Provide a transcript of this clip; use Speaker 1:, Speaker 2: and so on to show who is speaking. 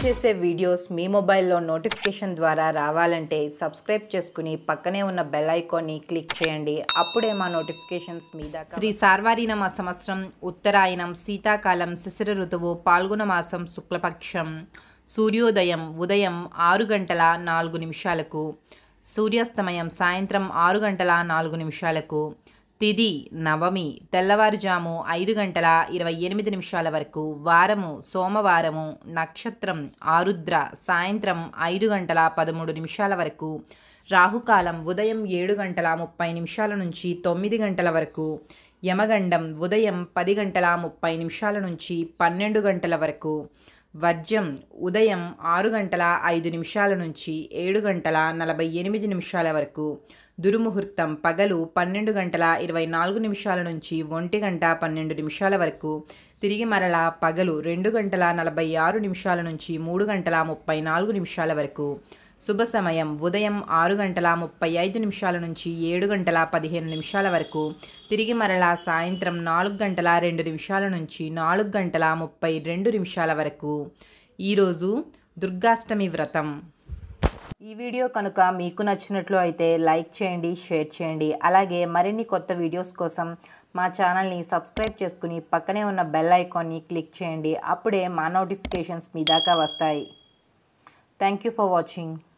Speaker 1: చేసే వీడియోస్ మీ మొబైల్లో నోటిఫికేషన్ ద్వారా రావాలంటే సబ్స్క్రైబ్ చేసుకుని పక్కనే ఉన్న బెల్ ఐకాన్ని క్లిక్ చేయండి అప్పుడే మా నోటిఫికేషన్స్ మీద శ్రీ సార్వారినమ సంవత్సరం ఉత్తరాయణం శీతాకాలం శిశిర ఋతువు పాల్గొన మాసం శుక్లపక్షం సూర్యోదయం ఉదయం ఆరు గంటల నాలుగు నిమిషాలకు సూర్యాస్తమయం సాయంత్రం ఆరు గంటల నాలుగు నిమిషాలకు తిది నవమి తెల్లవారుజాము ఐదు గంటల ఇరవై ఎనిమిది నిమిషాల వరకు వారము సోమవారము నక్షత్రం ఆరుద్ర సాయంత్రం ఐదు గంటల పదమూడు నిమిషాల వరకు రాహుకాలం ఉదయం ఏడు గంటల ముప్పై నిమిషాల నుంచి తొమ్మిది గంటల వరకు యమగండం ఉదయం పది గంటల ముప్పై నిమిషాల నుంచి పన్నెండు గంటల వరకు వర్జ్యం ఉదయం ఆరు గంటల ఐదు నిమిషాల నుంచి ఏడు గంటల నలభై ఎనిమిది నిమిషాల వరకు దుర్ముహూర్తం పగలు పన్నెండు గంటల ఇరవై నాలుగు నిమిషాల నుంచి ఒంటి గంట పన్నెండు నిమిషాల వరకు తిరిగి మరలా పగలు రెండు గంటల నలభై ఆరు నిమిషాల నుంచి మూడు గంటల ముప్పై నాలుగు నిమిషాల వరకు శుభ సమయం ఉదయం ఆరు గంటల ముప్పై ఐదు నిమిషాల నుంచి ఏడు గంటల పదిహేను నిమిషాల వరకు తిరిగి మరలా సాయంత్రం నాలుగు గంటల రెండు నిమిషాల నుంచి నాలుగు గంటల ముప్పై రెండు నిమిషాల వరకు ఈరోజు దుర్గాష్టమి వ్రతం ఈ వీడియో కనుక మీకు నచ్చినట్లు అయితే లైక్ చేయండి షేర్ చేయండి అలాగే మరిన్ని కొత్త వీడియోస్ కోసం మా ఛానల్ని సబ్స్క్రైబ్ చేసుకుని పక్కనే ఉన్న బెల్ ఐకాన్ని క్లిక్ చేయండి అప్పుడే మా నోటిఫికేషన్స్ మీ దాకా వస్తాయి థ్యాంక్ యూ ఫర్ వాచింగ్